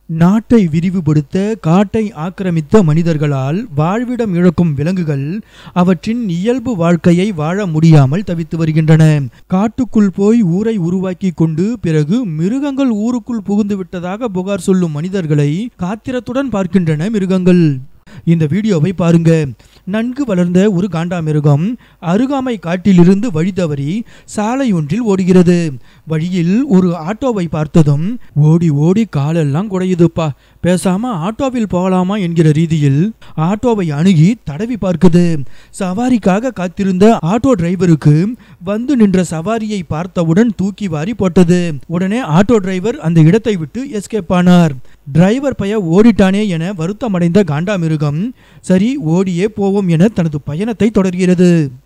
நாட்டை விரிவுபடுத்த காட்டை ஆக்கிரமித்த மனிதர்களால் வாழ்விடம் இழக்கும் விலங்குகள் அவற்றின் இயல்பு வாழ்க்கையை வாழ முடியாமல் தவித்து வருகின்றன காட்டுக்குள் போய் ஊரை உருவாக்கி கொண்டு பிறகு மிருகங்கள் ஊருக்குள் புகுந்து விட்டதாக புகார் சொல்லும் மனிதர்களை காத்திரத்துடன் பார்க்கின்றன மிருகங்கள் இந்த வீடியோவை பாருங்க நன்கு வளர்ந்த ஒரு காண்டாமிருகம் அருகாமை காட்டிலிருந்து வழி தவறி சாலை ஒன்றில் ஓடுகிறது வழியில் ஒரு ஆட்டோவை பார்த்ததும் ஓடி ஓடி காலெல்லாம் குடையுதுப்பா பேசாம ஆட்டோவில் போகலாமா என்கிற ரீதியில் ஆட்டோவை அணுகி தடவி பார்க்குது சவாரிக்காக காத்திருந்த ஆட்டோ டிரைவருக்கு வந்து நின்ற சவாரியை பார்த்தவுடன் தூக்கி வாரி போட்டது உடனே ஆட்டோ டிரைவர் அந்த இடத்தை விட்டு எஸ்கேப் ஆனார் டிரைவர் பைய ஓடிட்டானே என வருத்தமடைந்த காண்டாமிருகம் சரி ஓடியே போவோம் என தனது பயணத்தை தொடர்கிறது